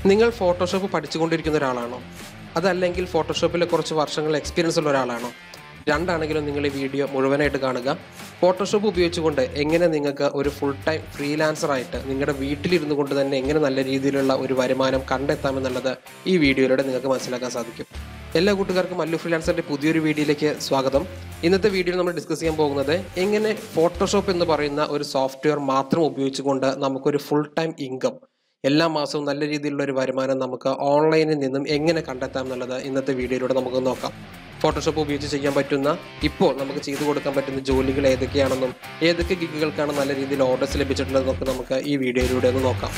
നിങ്ങൾ ഫോട്ടോഷോപ്പ് പഠിച്ചുകൊണ്ടിരിക്കുന്ന ഒരാളാണോ അതല്ലെങ്കിൽ ഫോട്ടോഷോപ്പിൽ കുറച്ച് വർഷങ്ങൾ എക്സ്പീരിയൻസ് ഉള്ള ഒരാളാണോ രണ്ടാണെങ്കിലും നിങ്ങൾ ഈ വീഡിയോ മുഴുവനായിട്ട് കാണുക ഫോട്ടോഷോപ്പ് ഉപയോഗിച്ചുകൊണ്ട് എങ്ങനെ നിങ്ങൾക്ക് ഒരു ഫുൾ ടൈം ഫ്രീലാൻസറായിട്ട് നിങ്ങളുടെ വീട്ടിലിരുന്നു കൊണ്ട് തന്നെ എങ്ങനെ നല്ല രീതിയിലുള്ള ഒരു വരുമാനം കണ്ടെത്താമെന്നുള്ളത് ഈ വീഡിയോയിലൂടെ നിങ്ങൾക്ക് മനസ്സിലാക്കാൻ സാധിക്കും എല്ലാ കൂട്ടുകാർക്കും മല്ലു ഫ്രീലാൻസറിന്റെ പുതിയൊരു വീഡിയോയിലേക്ക് സ്വാഗതം ഇന്നത്തെ വീഡിയോയിൽ നമ്മൾ ഡിസ്കസ് ചെയ്യാൻ പോകുന്നത് എങ്ങനെ ഫോട്ടോഷോപ്പ് എന്ന് പറയുന്ന ഒരു സോഫ്റ്റ്വെയർ മാത്രം ഉപയോഗിച്ചുകൊണ്ട് നമുക്കൊരു ഫുൾ ടൈം ഇൻകം എല്ലാ മാസവും നല്ല രീതിയിലുള്ള ഒരു വരുമാനം നമുക്ക് ഓൺലൈനിൽ നിന്നും എങ്ങനെ കണ്ടെത്താം എന്നുള്ളത് ഇന്നത്തെ വീഡിയോയിലൂടെ നമുക്ക് നോക്കാം ഫോട്ടോഷോപ്പ് ഉപയോഗിച്ച് ചെയ്യാൻ പറ്റുന്ന ഇപ്പോൾ നമുക്ക് ചെയ്തു കൊടുക്കാൻ പറ്റുന്ന ജോലികൾ ഏതൊക്കെയാണെന്നും ഏതൊക്കെ ഗിഗുകൾക്കാണ് നല്ല രീതിയിൽ ഓർഡേഴ്സ് ലഭിച്ചിട്ടുള്ളതെന്നൊക്കെ നമുക്ക് ഈ വീഡിയോയിലൂടെ ഒന്ന് നോക്കാം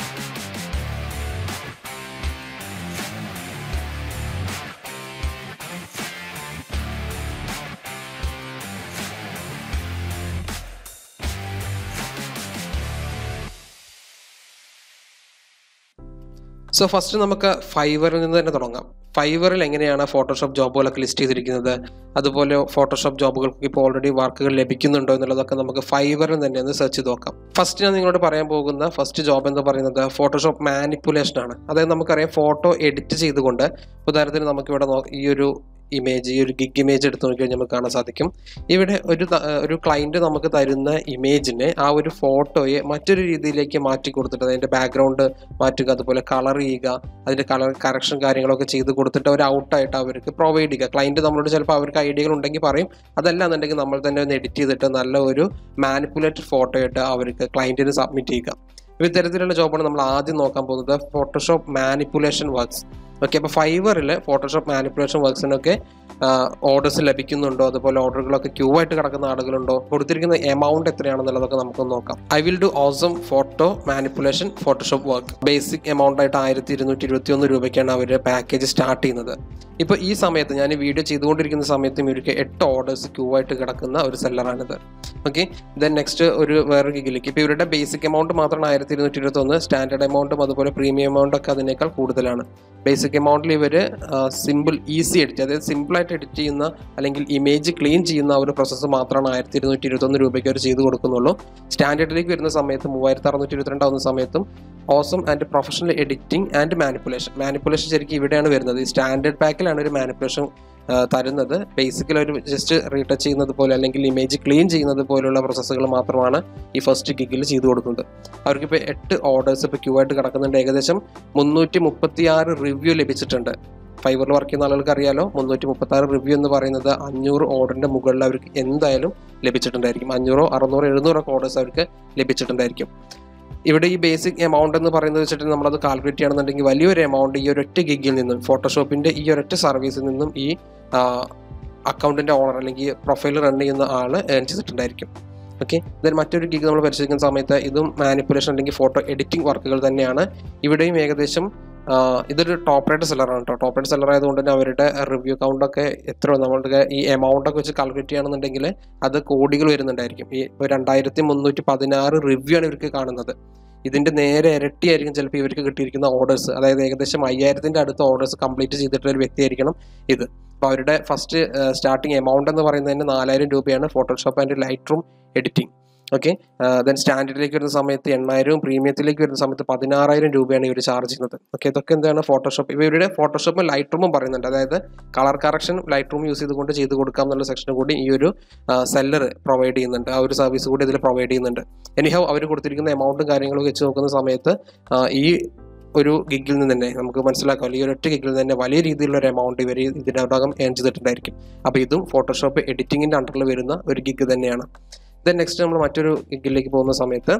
സോ ഫസ്റ്റ് നമുക്ക് ഫൈവറിൽ നിന്ന് തന്നെ തുടങ്ങാം ഫൈവറിൽ എങ്ങനെയാണ് ഫോട്ടോഷോപ്പ് ജോബുകളൊക്കെ ലിസ്റ്റ് ചെയ്തിരിക്കുന്നത് അതുപോലെ ഫോട്ടോഷോപ്പ് ജോബുകൾക്ക് ഇപ്പോൾ ഓൾറെഡി വർക്കുകൾ ലഭിക്കുന്നുണ്ടോ എന്നുള്ളതൊക്കെ നമുക്ക് ഫൈവറിൽ തന്നെ ഒന്ന് സെർച്ച് ചെയ്ത് നോക്കാം ഫസ്റ്റ് ഞാൻ നിങ്ങളോട് പറയാൻ പോകുന്ന ഫസ്റ്റ് ജോബ് എന്ന് പറയുന്നത് ഫോട്ടോഷോപ്പ് മാനിപ്പുലേഷൻ ആണ് അതായത് നമുക്കറിയാം ഫോട്ടോ എഡിറ്റ് ചെയ്തുകൊണ്ട് ഉദാഹരണത്തിന് നമുക്കിവിടെ നോ- ഈ ഒരു ഇമേജ് ഈ ഒരു ഗിഗ് ഇമേജ് എടുത്ത് നോക്കി കഴിഞ്ഞാൽ നമുക്ക് കാണാൻ സാധിക്കും ഇവിടെ ഒരു ത- ഒരു ക്ലയൻറ്റ് നമുക്ക് തരുന്ന ഇമേജിനെ ആ ഒരു ഫോട്ടോയെ മറ്റൊരു രീതിയിലേക്ക് മാറ്റി കൊടുത്തിട്ട് അതിൻ്റെ ബാക്ക്ഗ്രൗണ്ട് മാറ്റുക അതുപോലെ കളർ ചെയ്യുക അതിൻ്റെ കളർ കറക്ഷൻ കാര്യങ്ങളൊക്കെ ചെയ്ത് കൊടുത്തിട്ട് ഒരു ഔട്ടായിട്ട് അവർക്ക് പ്രൊവൈഡ് ചെയ്യുക ക്ലയൻറ്റ് നമ്മളോട് ചിലപ്പോൾ അവർക്ക് ഐഡിയകൾ ഉണ്ടെങ്കിൽ പറയും അതല്ല എന്നുണ്ടെങ്കിൽ നമ്മൾ തന്നെ ഒന്ന് എഡിറ്റ് ചെയ്തിട്ട് നല്ല ഒരു മാനിപ്പുലേറ്റഡ് ഫോട്ടോ ആയിട്ട് അവർക്ക് ക്ലയൻറ്റിന് സബ്മിറ്റ് ചെയ്യുക അപ്പോൾ ഇത്തരത്തിലുള്ള ജോബാണ് നമ്മൾ ആദ്യം നോക്കാൻ പോകുന്നത് ഫോട്ടോഷോപ്പ് മാനിപ്പുലേഷൻ വർക്ക്സ് ഓക്കെ അപ്പോൾ ഫൈവറിൽ ഫോട്ടോഷോപ്പ് മാനിപ്പുലേഷൻ വർക്ക്സിനൊക്കെ ഓർഡേഴ്സ് ലഭിക്കുന്നുണ്ടോ അതുപോലെ ഓർഡറുകളൊക്കെ ക്യൂ ആയിട്ട് കിടക്കുന്ന ആളുകളുണ്ടോ കൊടുത്തിരിക്കുന്ന എമൗണ്ട് എത്രയാണെന്നുള്ളതൊക്കെ നമുക്ക് നോക്കാം I will do awesome photo manipulation Photoshop work basic amount ആയിട്ട് ആയിരത്തി ഇരുന്നൂറ്റി ഇരുപത്തി ഒന്ന് രൂപയ്ക്കാണ് അവർ പാക്കേജ് സ്റ്റാർട്ട് ചെയ്യുന്നത് ഇപ്പോൾ ഈ സമയത്ത് ഞാൻ ഈ വീഡിയോ ചെയ്തുകൊണ്ടിരിക്കുന്ന സമയത്തും ഇവർക്ക് എട്ട് ഓർഡേഴ്സ് ക്യൂ ആയിട്ട് കിടക്കുന്ന ഒരു സെല്ലറാണിത് ഓക്കെ ദെൻ നെക്സ്റ്റ് ഒരു വേറെ ഗിഗിലേക്ക് ഇപ്പോൾ ഇവരുടെ ബേസിക് എമൗണ്ട് മാത്രമാണ് ആയിരത്തി ഇരുന്നൂറ്റി ഇരുപത്തി ഒന്ന് സ്റ്റാൻഡേർഡ് എമൗണ്ടും അതുപോലെ പ്രീമിയം എമൗണ്ട് ഒക്കെ അതിനേക്കാൾ കൂടുതലാണ് ബേസിക് എമൗണ്ടിൽ ഇവർ സിമ്പിൾ ഈസി എഡിറ്റ് അതായത് സിമ്പിളായിട്ട് എഡിറ്റ് ചെയ്യുന്ന അല്ലെങ്കിൽ ഇമേജ് ക്ലീൻ ചെയ്യുന്ന ആ ഒരു പ്രോസസ്സ് മാത്രമാണ് ആയിരത്തി ഇരുന്നൂറ്റി ഇരുപത്തൊന്ന് രൂപയ്ക്ക് അവർ ചെയ്ത് കൊടുക്കുന്നുള്ളൂ സ്റ്റാൻഡേർഡിലേക്ക് വരുന്ന സമയത്ത് മൂവായിരത്തി അറുന്നൂറ്റി ഇരുപത്തിരണ്ടാവുന്ന സമയത്തും awesome and professional editing and manipulation manipulation ശരിക്കും ഇവിടെയാണ് വരുന്നത് ഈ സ്റ്റാൻഡേർഡ് പാക്കിലാണ് ഒരു മാനിപ്പുലേഷൻ തരുന്നത് ബേസിക്കലി ഒരു ജസ്റ്റ് റീടച്ച് ചെയ്യുന്നത് പോലെ അല്ലെങ്കിൽ ഇമേജ് ക്ലീൻ ചെയ്യുന്നത് പോലുള്ള പ്രോസസ്സുകൾ മാത്രമാണ് ഈ ഫസ്റ്റ് ഗിഗിൽ ചെയ്തു കൊടുക്കുന്നത് അവർക്കിപ്പോൾ എട്ട് ഓർഡേഴ്സ് ഇപ്പോൾ ക്യൂ ആയിട്ട് കിടക്കുന്നുണ്ട് ഏകദേശം മുന്നൂറ്റി മുപ്പത്തി ആറ് റിവ്യൂ ലഭിച്ചിട്ടുണ്ട് ഫൈവറിൽ വർക്ക് ചെയ്യുന്ന ആളുകൾക്ക് അറിയാലോ മുന്നൂറ്റി മുപ്പത്തി ആറ് റിവ്യൂ എന്ന് പറയുന്നത് അഞ്ഞൂറ് ഓർഡറിന്റെ മുകളിൽ അവർക്ക് എന്തായാലും ലഭിച്ചിട്ടുണ്ടായിരിക്കും അഞ്ഞൂറോ അറുന്നൂറോ എഴുന്നൂറോ ഓർഡേഴ്സ് അവർക്ക് ലഭിച്ചിട്ടുണ്ടായിരിക്കും ഇവിടെ ഈ ബേസിക് എമൗണ്ട് എന്ന് പറയുന്നത് വെച്ചിട്ട് നമ്മളത് കാൽക്കുലേറ്റ് ചെയ്യണമെന്നുണ്ടെങ്കിൽ വലിയൊരു എമൗണ്ട് ഈ ഒരൊറ്റ ഗിഗിൽ നിന്നും ഫോട്ടോഷോപ്പിന്റെ ഈ ഒരൊറ്റ സർവീസിൽ നിന്നും ഈ അക്കൗണ്ടിന്റെ ഓണർ അല്ലെങ്കിൽ പ്രൊഫൈൽ റൺ ചെയ്യുന്ന ആള് ഏൺ ചെയ്തിട്ടുണ്ടായിരിക്കും ഓക്കെ ദെൻ മറ്റൊരു ഗിഗ് നമ്മൾ പരിശോധിക്കുന്ന സമയത്ത് ഇതും മാനിപ്പുലേഷൻ അല്ലെങ്കിൽ ഫോട്ടോ എഡിറ്റിംഗ് വർക്കുകൾ തന്നെയാണ് ഇവിടെയും ഏകദേശം ആ, ഇതൊരു ടോപ്പ് റേറ്റ് സെല്ലറാണ് കേട്ടോ ടോപ്പ് റേറ്റ് സെല്ലർ ആയതുകൊണ്ട് തന്നെ അവരുടെ റിവ്യൂ കൗണ്ട് ഒക്കെ എത്ര നമ്മളുടെ ഈ എമൗണ്ട് ഒക്കെ വെച്ച് കാൽക്കുലേറ്റ് ചെയ്യുകയാണെന്നുണ്ടെങ്കിൽ അത് കോടികൾ വരുന്നുണ്ടായിരിക്കും ഈ ഇപ്പോൾ രണ്ടായിരത്തി മുന്നൂറ്റി പതിനാറ് റിവ്യൂ ആണ് ഇവർക്ക് കാണുന്നത് ഇതിന്റെ നേരെ ഇരട്ടിയായിരിക്കും ചിലപ്പോൾ ഇവർക്ക് കിട്ടിയിരിക്കുന്ന ഓർഡേഴ്സ് അതായത് ഏകദേശം അയ്യായിരത്തിന്റെ അടുത്ത ഓർഡേഴ്സ് കംപ്ലീറ്റ് ചെയ്തിട്ടുള്ള ഒരു വ്യക്തിയായിരിക്കണം ഇത് അപ്പോൾ അവരുടെ ഫസ്റ്റ് സ്റ്റാർട്ടിങ് എമൗണ്ട് എന്ന് പറയുന്നത് തന്നെ നാലായിരം രൂപയാണ് Photoshop and Lightroom editing okay then സ്റ്റാൻഡേർഡിലേക്ക് വരുന്ന സമയത്ത് എണ്ണായിരവും പ്രീമിയത്തിലേക്ക് വരുന്ന സമയത്ത് പതിനാറായിരം രൂപയാണ് ഇവർ ചാർജ് ചെയ്യുന്നത് ഓക്കെ ഇതൊക്കെ എന്താണ് ഫോട്ടോഷോപ്പ് ഇവരുടെ ഫോട്ടോഷോപ്പും ലൈറ്റ് റൂമും പറയുന്നുണ്ട് അതായത് colour correction Lightroom use ചെയ്തുകൊണ്ട് ചെയ്ത് കൊടുക്കാം എന്നുള്ള സെക്ഷൻ കൂടി ഈ ഒരു സെല്ലർ പ്രൊവൈഡ് ചെയ്യുന്നുണ്ട് ആ ഒരു സർവീസ് കൂടി ഇതിൽ പ്രൊവൈഡ് ചെയ്യുന്നുണ്ട് എനിഹൗ അവർ കൊടുത്തിരിക്കുന്ന എമൗണ്ടും കാര്യങ്ങളും വെച്ച് നോക്കുന്ന സമയത്ത് ആ, ഈ ഒരു ഗിഗിൽ നിന്ന് തന്നെ നമുക്ക് മനസ്സിലാക്കാം ഈ ഒരൊറ്റ ഗിഗിൽ നിന്ന് തന്നെ വലിയ രീതിയിലുള്ള ഒരു എമൗണ്ട് ഇവർ ഇതിനകം ഏൺ ചെയ്തിട്ടുണ്ടായിരിക്കും അപ്പോൾ ഇതും ഫോട്ടോഷോപ്പ് എഡിറ്റിംഗിൻ്റെ അണ്ടറിൽ വരുന്ന ഒരു ഗിഗ് തന്നെയാണ് ദെൻ നെക്സ്റ്റ് നമ്മൾ മറ്റൊരു ഗിഗിലേക്ക് പോകുന്ന സമയത്ത്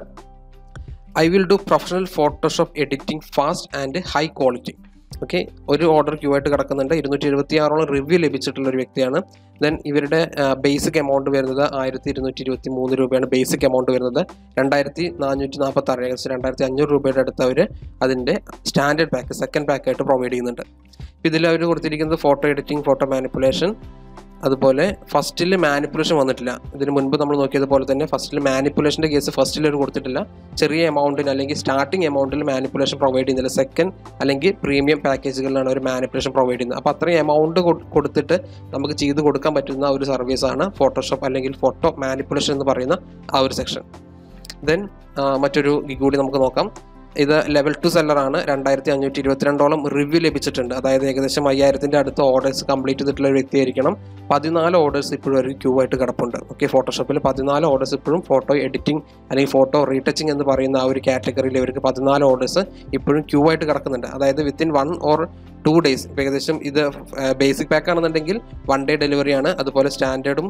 I will do professional Photoshop editing fast and high quality okay ഒരു ഓർഡർ ക്യൂ ആയിട്ട് കിടക്കുന്നുണ്ട് ഇരുന്നൂറ്റി എഴുപത്തി ആറോളം റിവ്യൂ ലഭിച്ചിട്ടുള്ള ഒരു വ്യക്തിയാണ് ദെൻ ഇവരുടെ ബേസിക് എമൗണ്ട് വരുന്നത് ആയിരത്തി ഇരുന്നൂറ്റി ഇരുപത്തി മൂന്ന് രൂപയാണ് ബേസിക് എമൗണ്ട് വരുന്നത് രണ്ടായിരത്തി നാനൂറ്റി നാൽപ്പത്തി ആറ് ഏകദേശം രണ്ടായിരത്തി അഞ്ഞൂറ് രൂപയുടെ അടുത്ത് അവർ അതിൻ്റെ സ്റ്റാൻഡേർഡ് പാക്ക് സെക്കൻഡ് പാക്കായിട്ട് പ്രൊവൈഡ് ചെയ്യുന്നുണ്ട് ഇതിൽ അവർ കൊടുത്തിരിക്കുന്നത് ഫോട്ടോ എഡിറ്റിംഗ് ഫോട്ടോ മാനിപ്പുലേഷൻ അതുപോലെ ഫസ്റ്റിൽ മാനിപ്പുലേഷൻ വന്നിട്ടില്ല ഇതിന് മുൻപ് നമ്മൾ നോക്കിയതുപോലെ തന്നെ ഫസ്റ്റിൽ മാനിപ്പുലേഷൻ്റെ കേസ് ഫസ്റ്റിൽ ഒരു കൊടുത്തിട്ടില്ല ചെറിയ എമൗണ്ടിന് അല്ലെങ്കിൽ സ്റ്റാർട്ടിംഗ് എമൗണ്ടിൽ മാനിപ്പുലേഷൻ പ്രൊവൈഡ് ചെയ്യുന്നില്ല സെക്കൻഡ് അല്ലെങ്കിൽ പ്രീമിയം പാക്കേജുകളിലാണ് ഒരു മാനിപ്പുലേഷൻ പ്രൊവൈഡ് ചെയ്യുന്നത് അപ്പോൾ അത്രയും എമൗണ്ട് കൊടുത്തിട്ട് നമുക്ക് ചെയ്ത് കൊടുക്കാൻ പറ്റുന്ന ഒരു സർവീസാണ് ഫോട്ടോഷോപ്പ് അല്ലെങ്കിൽ ഫോട്ടോ മാനിപ്പുലേഷൻ എന്ന് പറയുന്ന ആ ഒരു സെക്ഷൻ ദെൻ മറ്റൊരു ഗിഗ് കൂടി നമുക്ക് നോക്കാം ഇത് ലെവൽ ടു സെല്ലറാണ് രണ്ടായിരത്തി അഞ്ഞൂറ്റി ഇരുപത്തിരണ്ടോളം റിവ്യൂ ലഭിച്ചിട്ടുണ്ട് അതായത് ഏകദേശം അയ്യായിരത്തിൻ്റെ അടുത്ത ഓർഡേഴ്സ് കംപ്ലീറ്റ് ചെയ്തിട്ടുള്ള ഒരു വ്യക്തിയായിരിക്കണം പതിനാല് ഓർഡേഴ്സ് ഇപ്പോഴും ഒരു ക്യൂ ആയിട്ട് കിടപ്പുണ്ട് ഓക്കെ ഫോട്ടോഷോപ്പിൽ പതിനാല് ഓർഡേഴ്സ് ഇപ്പോഴും ഫോട്ടോ എഡിറ്റിംഗ് അല്ലെങ്കിൽ ഫോട്ടോ റീടച്ചിങ് എന്ന് പറയുന്ന ആ ഒരു കാറ്റഗറിയിൽ ഇവർക്ക് പതിനാല് ഓർഡേഴ്സ് ഇപ്പോഴും ക്യൂ ആയിട്ട് കിടക്കുന്നുണ്ട് അതായത് within one or two days ഏകദേശം ഇത് ബേസിക് പാക്ക് ആണെന്നുണ്ടെങ്കിൽ വൺ ഡേ ഡെലിവറിയാണ് അതുപോലെ സ്റ്റാൻഡേർഡും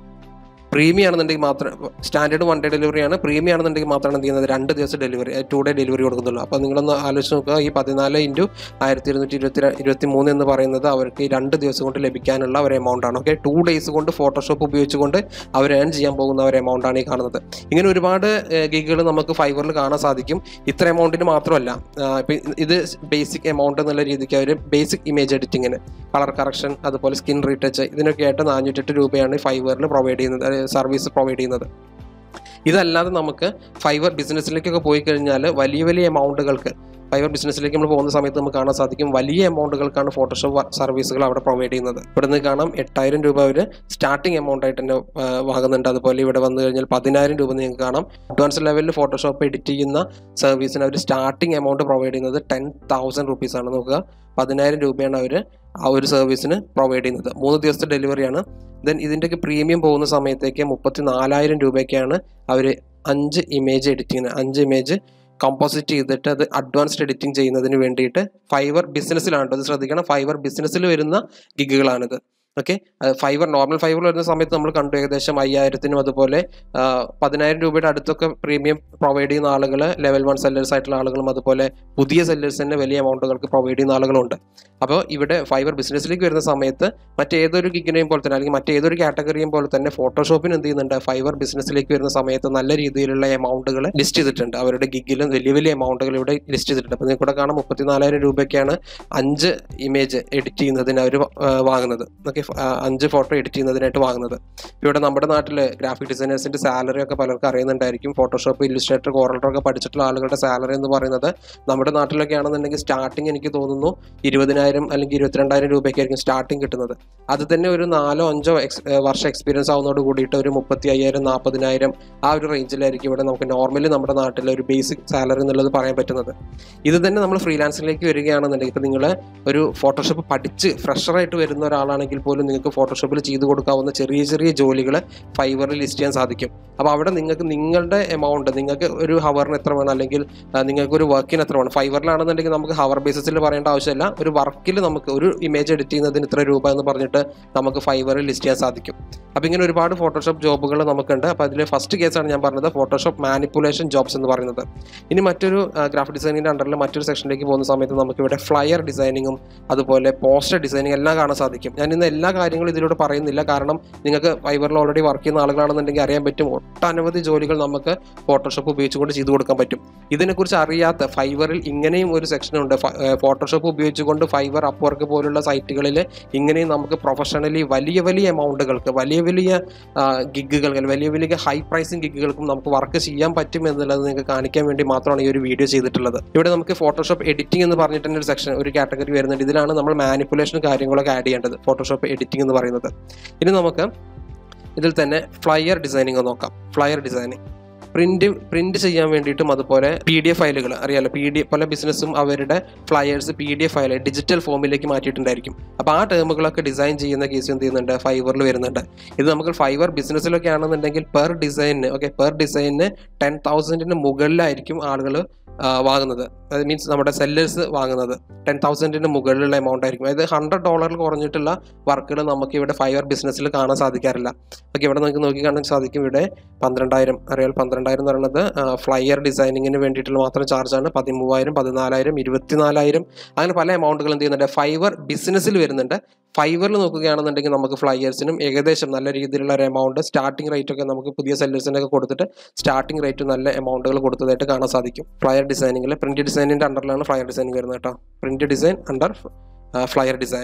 പ്രീമിയം ആണെന്നുണ്ടെങ്കിൽ മാത്രം സ്റ്റാൻഡേർഡ് വൺ ഡേ ഡെലിവറിയാണ് പ്രീമിയം ആണെന്നുണ്ടെങ്കിൽ മാത്രമാണ് എന്ത് ചെയ്യുന്നത് രണ്ട് ദിവസം ഡെലിവറി ടു ഡേ ഡെലിവറി കൊടുക്കുന്നുള്ളൂ അപ്പോൾ നിങ്ങളൊന്ന് ആലോചിച്ച് നോക്കുക ഈ പതിനാല് ഇൻറ്റു ആയിരത്തി ഇരുന്നൂറ്റി ഇരുപത്തി ഇരുപത്തി മൂന്ന് എന്ന് പറയുന്നത് അവർക്ക് ഈ രണ്ട് ദിവസം കൊണ്ട് ലഭിക്കാനുള്ള ഒരു എമൗണ്ട് ആണ് ഓക്കെ ടു ഡേയ്സ് കൊണ്ട് ഫോട്ടോഷോപ്പ് ഉപയോഗിച്ചുകൊണ്ട് അവർ ഏൺ ചെയ്യാൻ പോകുന്ന ഒരു എമൗണ്ട് ആണ് ഈ കാണുന്നത് ഇങ്ങനെ ഒരുപാട് ഗിഗുകൾ നമുക്ക് ഫൈവറിൽ കാണാൻ സാധിക്കും ഇത്ര എമൗണ്ടിന് മാത്രമല്ല ഇപ്പം ഇത് ബേസിക് എമൗണ്ട് എന്നുള്ള രീതിക്ക് അവർ ബേസിക് ഇമേജ് എഡിറ്റിങ്ങിന് കളർ കറക്ഷൻ അതുപോലെ സ്കിൻ റീടച്ച് ഇതിനൊക്കെ ആയിട്ട് നാനൂറ്റെട്ട് രൂപയാണ് ഫൈവറിൽ പ്രൊവൈഡ് ചെയ്യുന്നത് സർവീസ് പ്രൊവൈഡ് ചെയ്യുന്നത് ഇതല്ലാതെ നമുക്ക് ഫൈവർ ബിസിനസ്സിലേക്കൊക്കെ പോയി കഴിഞ്ഞാൽ വലിയ വലിയ എമൗണ്ടുകൾക്ക് ഫൈവർ ബിസിനസ്സിലേക്ക് നമ്മൾ പോകുന്ന സമയത്ത് നമുക്ക് കാണാൻ സാധിക്കും വലിയ എമൗണ്ടുകൾക്കാണ് ഫോട്ടോഷോപ്പ് സർവീസുകൾ അവിടെ പ്രൊവൈഡ് ചെയ്യുന്നത് ഇവിടെ നിന്ന് കാണാം എട്ടായിരം രൂപ അവർ സ്റ്റാർട്ടിംഗ് എമൗണ്ട് ആയിട്ട് തന്നെ ആ, വാങ്ങുന്നുണ്ട് അതുപോലെ ഇവിടെ വന്നു കഴിഞ്ഞാൽ പതിനായിരം രൂപ നിങ്ങൾക്ക് കാണാം അഡ്വാൻസ് ലെവലിൽ ഫോട്ടോഷോപ്പ് എഡിറ്റ് ചെയ്യുന്ന സർവീസിന് അവർ സ്റ്റാർട്ടിംഗ് എമൗണ്ട് പ്രൊവൈഡ് ചെയ്യുന്നത് ടെൻ തൗസൻഡ് റുപ്പീസ് ആണ് നോക്കുക പതിനായിരം രൂപയാണ് അവർ ആ ഒരു സർവീസിന് പ്രൊവൈഡ് ചെയ്യുന്നത് മൂന്ന് ദിവസത്തെ ഡെലിവറിയാണ് ദെൻ ഇതിൻ്റെയൊക്കെ പ്രീമിയം പോകുന്ന സമയത്തേക്ക് മുപ്പത്തി നാലായിരം രൂപയ്ക്കാണ് അവർ അഞ്ച് ഇമേജ് എഡിറ്റിങ്ങിന് അഞ്ച് ഇമേജ് കമ്പോസിറ്റ് ചെയ്തിട്ട് അത് അഡ്വാൻസ്ഡ് എഡിറ്റിംഗ് ചെയ്യുന്നതിന് വേണ്ടിയിട്ട് ഫൈവർ ബിസിനസ്സിലാണ് കേട്ടോ ഇത് ശ്രദ്ധിക്കണം ഫൈവർ ബിസിനസ്സിൽ വരുന്ന ഗിഗുകളാണിത് ഓക്കെ ഫൈവർ നോർമൽ ഫൈവർ വരുന്ന സമയത്ത് നമ്മൾ കണ്ടു ഏകദേശം അയ്യായിരത്തിനും അതുപോലെ ആ, പതിനായിരം രൂപയുടെ അടുത്തൊക്കെ പ്രീമിയം പ്രൊവൈഡ് ചെയ്യുന്ന ആളുകൾ ലെവൽ വൺ സെല്ലേഴ്സ് ആയിട്ടുള്ള ആളുകളും അതുപോലെ പുതിയ സെല്ലേഴ്സിന് വലിയ എമൗണ്ടുകൾക്ക് പ്രൊവൈഡ് ചെയ്യുന്ന ആളുകളുണ്ട് അപ്പോൾ ഇവിടെ ഫൈവർ ബിസിനസ്സിലേക്ക് വരുന്ന സമയത്ത് മറ്റേതൊരു ഗിഗിനെയും പോലെ തന്നെ അല്ലെങ്കിൽ മറ്റേതൊരു കാറ്റഗറിയും പോലെ തന്നെ ഫോട്ടോഷോപ്പിന് എന്ത് ചെയ്യുന്നുണ്ട് ഫൈവർ ബിസിനസ്സിലേക്ക് വരുന്ന സമയത്ത് നല്ല രീതിയിലുള്ള എമൗണ്ടുകൾ ലിസ്റ്റ് ചെയ്തിട്ടുണ്ട് അവരുടെ ഗിഗിലും വലിയ വലിയ എമൗണ്ടുകൾ ഇവിടെ ലിസ്റ്റ് ചെയ്തിട്ടുണ്ട് അപ്പോൾ നിങ്ങൾക്ക് ഇവിടെ കാണാം മുപ്പത്തിനാലായിരം രൂപയ്ക്കാണ് അഞ്ച് ഇമേജ് എഡിറ്റ് ചെയ്യുന്നതിന് അവർ വാങ്ങുന്നത് ഓക്കെ അഞ്ച് ഫോട്ടോ എഡിറ്റ് ചെയ്യുന്നതിനായിട്ട് വാങ്ങുന്നത് ഇപ്പോൾ ഇവിടെ നമ്മുടെ നാട്ടിൽ ഗ്രാഫിക് ഡിസൈനേഴ്സിൻ്റെ സാലറി ഒക്കെ പലർക്കും അറിയുന്നുണ്ടായിരിക്കും ഫോട്ടോഷോപ്പ് ഇല്ലുസ്ട്രേറ്റർ കോറൽഡർ ഒക്കെ പഠിച്ചിട്ടുള്ള ആളുകളുടെ സാലറി എന്ന് പറയുന്നത് നമ്മുടെ നാട്ടിലൊക്കെ ആണെന്നുണ്ടെങ്കിൽ സ്റ്റാർട്ടിങ് എനിക്ക് തോന്നുന്നു ഇരുപതിനായിരം അല്ലെങ്കിൽ ഇരുപത്തിരണ്ടായിരം രൂപയ്ക്കായിരിക്കും സ്റ്റാർട്ടിങ് കിട്ടുന്നത് അത് തന്നെ ഒരു നാലോ അഞ്ചോ എക്സ് വർഷം എക്സ്പീരിയൻസ് ആവുന്നതോട് കൂടിയിട്ട് ഒരു മുപ്പത്തി അയ്യായിരം നാൽപ്പതിനായിരം ആ ഒരു റേഞ്ചിലായിരിക്കും ഇവിടെ നമുക്ക് നോർമലി നമ്മുടെ നാട്ടിലെ ഒരു ബേസിക് സാലറി എന്നുള്ളത് പറയാൻ പറ്റുന്നത് ഇത് തന്നെ നമ്മൾ ഫ്രീലാൻസിലേക്ക് വരികയാണെന്നുണ്ടെങ്കിൽ ഇപ്പോൾ നിങ്ങൾ ഒരു ഫോട്ടോഷോപ്പ് പഠിച്ച് ഫ്രഷറായിട്ട് വരുന്ന ഒരാളാണെങ്കിൽ പോലും നിങ്ങൾക്ക് ഫോട്ടോഷോപ്പിൽ ചെയ്തു കൊടുക്കാവുന്ന ചെറിയ ചെറിയ ജോലികൾ ഫൈവറിൽ ലിസ്റ്റ് ചെയ്യാൻ സാധിക്കും അപ്പോൾ അവിടെ നിങ്ങൾക്ക് നിങ്ങളുടെ എമൗണ്ട് നിങ്ങൾക്ക് ഒരു ഹവറിന് എത്ര വേണം അല്ലെങ്കിൽ ആ, നിങ്ങൾക്ക് ഒരു വർക്കിന് എത്ര വേണം ഫൈവറിലാണെന്നുണ്ടെങ്കിൽ നമുക്ക് ഹവർ ബേസിസിൽ പറയേണ്ട ആവശ്യമില്ല ഒരു വർക്കിൽ നമുക്ക് ഒരു ഇമേജ് എഡിറ്റ് ചെയ്യുന്നതിന് ഇത്ര രൂപ എന്ന് പറഞ്ഞിട്ട് നമുക്ക് ഫൈവറിൽ ലിസ്റ്റ് ചെയ്യാൻ സാധിക്കും അപ്പോൾ ഇങ്ങനെ ഒരുപാട് ഫോട്ടോഷോപ്പ് ജോബുകൾ നമുക്കുണ്ട് അപ്പോൾ അതിൽ ഫസ്റ്റ് കേസാണ് ഞാൻ പറഞ്ഞത് ഫോട്ടോഷോപ്പ് മാനിപ്പുലേഷൻ ജോബ്സ് എന്ന് പറയുന്നത് ഇനി മറ്റൊരു ഗ്രാഫിക് ഡിസൈനിൻ്റെ അണ്ടറിൽ മറ്റൊരു സെക്ഷനിലേക്ക് പോകുന്ന സമയത്ത് നമുക്ക് ഇവിടെ ഫ്ലയർ ഡിസൈനിങ്ങും അതുപോലെ പോസ്റ്റർ ഡിസൈനിങ് എല്ലാം കാണാൻ സാധിക്കും ഞാൻ ഇന്ന് എല്ലാ കാര്യങ്ങളും ഇതിലൂടെ പറയുന്നില്ല കാരണം നിങ്ങൾക്ക് ഫൈബറിൽ ഓൾറെഡി വർക്ക് ചെയ്യുന്ന ആളുകളാണെന്നുണ്ടെങ്കിൽ അറിയാൻ പറ്റും ഒട്ടനവധി ജോലികൾ നമുക്ക് ഫോട്ടോഷോപ്പ് ഉപയോഗിച്ചുകൊണ്ട് ചെയ്തു കൊടുക്കാൻ പറ്റും ഇതിനെക്കുറിച്ച് അറിയാത്ത ഫൈബറിൽ ഇങ്ങനെയും ഒരു സെക്ഷൻ ഉണ്ട് ഫോട്ടോഷോപ്പ് ഉപയോഗിച്ചുകൊണ്ട് ഫൈബർ അപ്വർക്ക് പോലുള്ള സൈറ്റുകളിൽ ഇങ്ങനെയും നമുക്ക് പ്രൊഫഷണലി വലിയ വലിയ എമൗണ്ടുകൾക്ക് വലിയ വലിയ ഗിഗുകൾക്ക് വലിയ വലിയ ഹൈ പ്രൈസിങ് ഗിഗുകൾക്കും നമുക്ക് വർക്ക് ചെയ്യാൻ പറ്റും എന്നുള്ളത് നിങ്ങൾക്ക് കാണിക്കാൻ വേണ്ടി മാത്രമാണ് ഈ ഒരു വീഡിയോ ചെയ്തിട്ടുള്ളത് ഇവിടെ നമുക്ക് ഫോട്ടോഷോപ്പ് എഡിറ്റിംഗ് എന്ന് പറഞ്ഞിട്ട് തന്നെ ഒരു സെക്ഷൻ ഒരു കാറ്റഗറി വരുന്നുണ്ട് ഇതിലാണ് നമ്മൾ മാനിപ്പുലേഷൻ കാര്യങ്ങളൊക്കെ ആഡ് ചെയ്യേണ്ടത് ഫോട്ടോഷോപ്പ് എഡിറ്റിംഗ് എന്ന് പറയുന്നത് ഇനി നമുക്ക് ഇതിൽ തന്നെ ഫ്ലയർ ഡിസൈനിങ് നോക്കാം ഫ്ലയർ ഡിസൈനിങ് പ്രിന്റ് പ്രിന്റ് ചെയ്യാൻ വേണ്ടിയിട്ടും അതുപോലെ പി ഡി എഫ് ഫയലുകൾ അറിയാലോ പി ഡി പല ബിസിനസ്സും അവരുടെ flyers P D F file digital ഫോമിലേക്ക് മാറ്റിയിട്ടുണ്ടായിരിക്കും അപ്പോൾ ആ ടേമുകളൊക്കെ ഡിസൈൻ ചെയ്യുന്ന കേസ് എന്ത് ചെയ്യുന്നുണ്ട് ഫൈവറിൽ വരുന്നുണ്ട് ഇത് നമുക്ക് ഫൈവർ ബിസിനസ്സിലൊക്കെ ആണെന്നുണ്ടെങ്കിൽ പെർ ഡിസൈനിന് ഓക്കെ പെർ ഡിസൈനിന് ടെൻ തൗസൻഡിന് മുകളിലായിരിക്കും ആളുകൾ വാങ്ങുന്നത് അത് മീൻസ് നമ്മുടെ സെല്ലേഴ്സ് വാങ്ങുന്നത് ടെൻ തൗസൻഡിന് മുകളിലുള്ള എമൗണ്ട് ആയിരിക്കും അതായത് ഹൺഡ്രഡ് ഡോളറിൽ കുറഞ്ഞിട്ടുള്ള വർക്കുകൾ നമുക്ക് ഇവിടെ ഫൈവർ ബിസിനസ്സിൽ കാണാൻ സാധിക്കാറില്ല ഓക്കെ ഇവിടെ നമുക്ക് നോക്കി കാണാൻ സാധിക്കും ഇവിടെ പന്ത്രണ്ടായിരം അറിയാൽ പന്ത്രണ്ടായിരം എന്ന് പറയുന്നത് ഫ്ലയർ ഡിസൈനിങ്ങിന് വേണ്ടിയിട്ടുള്ള മാത്രം ചാർജാണ് പതിമൂവായിരം പതിനാലായിരം ഇരുപത്തിനാലായിരം അങ്ങനെ പല എമൗണ്ടുകൾ എന്ത് ചെയ്യുന്നുണ്ട് ഫൈവർ ബിസിനസ്സിൽ വരുന്നുണ്ട് ഫൈവറിൽ നോക്കുകയാണെന്നുണ്ടെങ്കിൽ നമുക്ക് ഫ്ലയേഴ്സിനും ഏകദേശം നല്ല രീതിയിലുള്ള ഒരു എമൗണ്ട് സ്റ്റാർട്ടിംഗ് റേറ്റ് ഒക്കെ നമുക്ക് പുതിയ സെല്ലേഴ്സിനൊക്കെ കൊടുത്തിട്ട് സ്റ്റാർട്ടിംഗ് റേറ്റ് നല്ല എമൗണ്ടുകൾ കൊടുത്തതായിട്ട് കാണാൻ സാധിക്കും ഫ്ലയർ ഡിസൈനിങ്ങിൽ പ്രിന്റ് ഡിസൈനിൻ്റെ അണ്ടറിലാണ് ഫ്ലയർ ഡിസൈനിങ് വരുന്നത് കേട്ടോ print design under flyer designing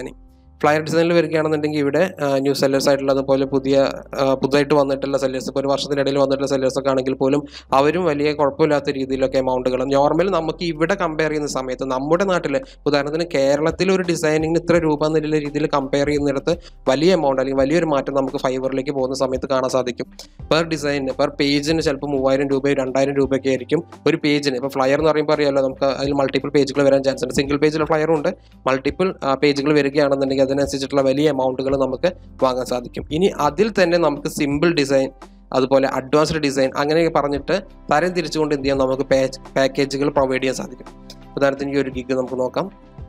flyer ഡിസൈനിൽ വരികയാണെന്നുണ്ടെങ്കിൽ ഇവിടെ ന്യൂ സെല്ലേഴ്സ് ആയിട്ടുള്ള അതുപോലെ പുതിയ ആ, പുതുതായിട്ട് വന്നിട്ടുള്ള സെല്ലേഴ്സ് ഇപ്പോൾ ഒരു വർഷത്തിനിടയിൽ വന്നിട്ടുള്ള സെല്ലേഴ്സ് ഒക്കെ ആണെങ്കിൽ പോലും അവരും വലിയ കുഴപ്പമില്ലാത്ത രീതിയിലൊക്കെ എമൗണ്ടുകൾ നോർമൽ നമുക്ക് ഇവിടെ കമ്പയർ ചെയ്യുന്ന സമയത്ത് നമ്മുടെ നാട്ടിൽ ഉദാഹരണത്തിന് കേരളത്തിൽ ഒരു ഡിസൈനിങ്ങിന് ഇത്ര രൂപ എന്നുള്ള രീതിയിൽ കമ്പയർ ചെയ്യുന്നിടത്ത് വലിയ എമൗണ്ട് അല്ലെങ്കിൽ വലിയൊരു മാറ്റം നമുക്ക് ഫൈബറിലേക്ക് പോകുന്ന സമയത്ത് കാണാൻ സാധിക്കും പെർ ഡിസൈനിന് പെർ പേജിന് ചിലപ്പോൾ മൂവായിരം രൂപയോ രണ്ടായിരം രൂപയൊക്കെ ആയിരിക്കും ഒരു പേജിന് ഇപ്പോൾ ഫ്ലയർ എന്ന് പറയുമ്പോൾ അറിയാമല്ലോ നമുക്ക് അതിൽ മൾട്ടിപ്പിൾ പേജുകൾ വരാൻ ചാൻസ് ഉണ്ട് സിംഗിൾ പേജിൽ ഫ്ലയറും ഉണ്ട് മൾട്ടിപ്പിൾ പേജുകൾ വരികയാണെന്നുണ്ടെങ്കിൽ അതിനനുസരിച്ചിട്ടുള്ള വലിയ എമൗണ്ടുകൾ നമുക്ക് വാങ്ങാൻ സാധിക്കും ഇനി അതിൽ തന്നെ നമുക്ക് സിമ്പിൾ ഡിസൈൻ അതുപോലെ അഡ്വാൻസ്ഡ് ഡിസൈൻ അങ്ങനെയൊക്കെ പറഞ്ഞിട്ട് തരം തിരിച്ചുകൊണ്ട് എന്ത് ചെയ്യാം നമുക്ക് പാച്ച് പാക്കേജുകൾ പ്രൊവൈഡ് ചെയ്യാൻ സാധിക്കും ഉദാഹരണത്തിന് ഈ ഒരു ഗിഗ് നമുക്ക് നോക്കാം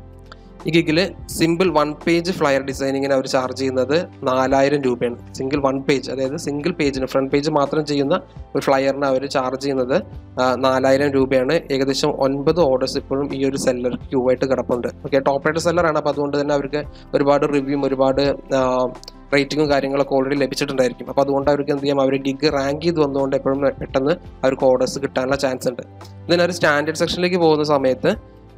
ഈ ഗിഗിൽ സിമ്പിൾ വൺ പേജ് ഫ്ലയർ ഡിസൈനിങ്ങിന് അവർ ചാർജ് ചെയ്യുന്നത് നാലായിരം രൂപയാണ് സിംഗിൾ വൺ പേജ് അതായത് സിംഗിൾ പേജിന് ഫ്രണ്ട് പേജ് മാത്രം ചെയ്യുന്ന ഒരു ഫ്ലയറിന് അവർ ചാർജ് ചെയ്യുന്നത് ആ, നാലായിരം രൂപയാണ് ഏകദേശം ഒൻപത് ഓർഡേഴ്സ് ഇപ്പോഴും ഈ ഒരു സെല്ലർ ക്യൂ ആയിട്ട് കിടപ്പുണ്ട് ഓക്കെ ടോപ്പ് റേറ്റഡ് സെല്ലറാണ് അപ്പോൾ അതുകൊണ്ട് തന്നെ അവർക്ക് ഒരുപാട് റിവ്യൂവും ഒരുപാട് റേറ്റിങ്ങും കാര്യങ്ങളൊക്കെ ഓൾറെഡി ലഭിച്ചിട്ടുണ്ടായിരിക്കും അപ്പോൾ അതുകൊണ്ട് അവർക്ക് എന്ത് ചെയ്യാം അവർ ഗിഗ് റാങ്ക് ചെയ്ത് വന്നുകൊണ്ട് എപ്പോഴും പെട്ടെന്ന് അവർക്ക് ഓർഡേഴ്സ് കിട്ടാനുള്ള ചാൻസ് ഉണ്ട് ഇതിനൊരു സ്റ്റാൻഡേർഡ് സെക്ഷനിലേക്ക് പോകുന്ന സമയത്ത്